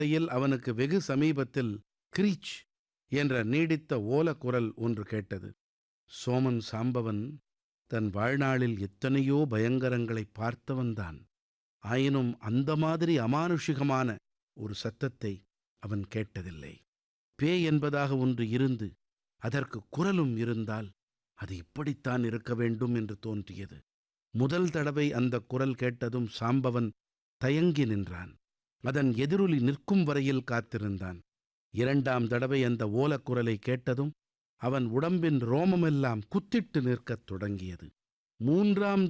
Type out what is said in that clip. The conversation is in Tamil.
இடையில் அவனுக்கு வெகு சமீபத்தில் கிரீச் என்ற நீடித்த ஓலக்குரல் ஒன்று கேட்டது சோமன் சாம்பவன் தன் வாழ்நாளில் எத்தனையோ பயங்கரங்களைப் பார்த்தவன்தான் ஆயினும் அந்த மாதிரி அமானுஷிகமான ஒரு சத்தத்தை அவன் கேட்டதில்லை பேய் என்பதாக ஒன்று இருந்து அதற்கு குரலும் இருந்தால் அது இப்படித்தான் இருக்க வேண்டும் என்று தோன்றியது முதல் தடவை அந்த குரல் கேட்டதும் சாம்பவன் தயங்கி நின்றான் அதன் எதிரொலி நிற்கும் வரையில் காத்திருந்தான் இரண்டாம் தடவை அந்த ஓலக்குரலை கேட்டதும் அவன் உடம்பின் ரோமமெல்லாம் குத்திட்டு நிற்கத் தொடங்கியது மூன்றாம்